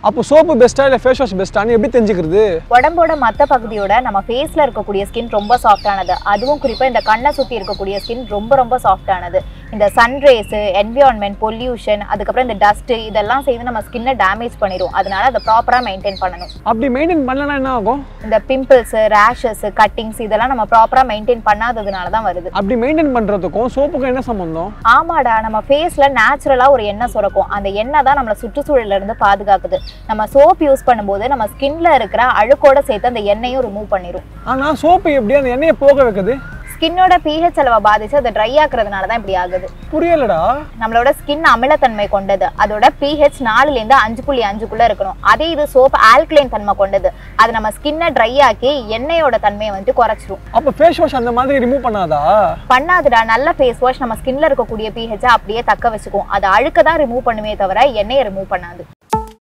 அப்போ சோப்பு பெஸ்ட்டா இல்லை ஃபேஸ் வாஷ் பெஸ்ட்டான்னு எப்படி தெரிஞ்சுக்கிறது உடம்போட மற்ற பகுதியோட நம்ம ஃபேஸ்ல இருக்கக்கூடிய ஸ்கின் ரொம்ப சாஃப்டானது அதுவும் குறிப்பா இந்த கண்ணை சுத்தி இருக்கக்கூடிய ஸ்கின் ரொம்ப ரொம்ப சாஃப்டானது இந்த சன்ரேஸ் என்விரான்மெண்ட் பொல்யூஷன் அதுக்கப்புறம் இந்த டஸ்ட் இதெல்லாம் சேர்ந்து நம்ம ஸ்கின்னை டேமேஜ் பண்ணிடும் அதனால அதை ப்ராப்பரா மெயின்டைன் பண்ணணும் அப்படி மெயின்டைன் பண்ணலன்னா என்ன ஆகும் இந்த பிம்பிள்ஸ் ரேஷஸ் கட்டிங்ஸ் இதெல்லாம் நம்ம ப்ராப்பரா மெயின்டைன் பண்ணாததுனால தான் வருது அப்படி மெயின்டைன் பண்ணுறதுக்கும் சோப்புக்கும் என்ன சம்மந்தம் ஆமாடா நம்ம ஃபேஸ்ல நேச்சுரலா ஒரு எண்ணெய் சுரக்கும் அந்த எண்ணெய் தான் நம்மளை சுற்றுச்சூழல்ல இருந்து பாதுகாக்குது நம்ம சோப் யூஸ் பண்ணும்போது நம்ம ஸ்கின்ல இருக்கிற அழுக்கோட சேர்த்து அந்த எண்ணெயும் ரிமூவ் பண்ணிடும் ஆனால் சோப்பு எப்படி அந்த எண்ணெயை போக வைக்குது ஸ்கின்னோட பிஹெச் அளவை பாதிச்சு அதை ட்ரை ஆக்குறதுனால தான் இப்படி ஆகுது புரியலடா நம்மளோட ஸ்கின் அமிலத்தன்மை கொண்டது அதோட பிஹெச் நாலுலேருந்து அஞ்சு புள்ளி அஞ்சுக்குள்ள இருக்கணும் அதே இது சோப் ஆல்கலைன் தன்மை கொண்டது அது நம்ம ஸ்கின்னை ட்ரை ஆக்கி எண்ணெயோட தன்மையை வந்துட்டு குறைச்சிரும் அப்போ ஃபேஸ் வாஷ் அந்த மாதிரி ரிமூவ் பண்ணாதா பண்ணாதுடா நல்ல ஃபேஸ் வாஷ் நம்ம ஸ்கின்ல இருக்கக்கூடிய பிஹெச்சை அப்படியே தக்க வச்சுக்கும் அது அழுக்க தான் ரிமூவ் பண்ணுமே தவிர எண்ணெயை ரிமூவ் பண்ணாது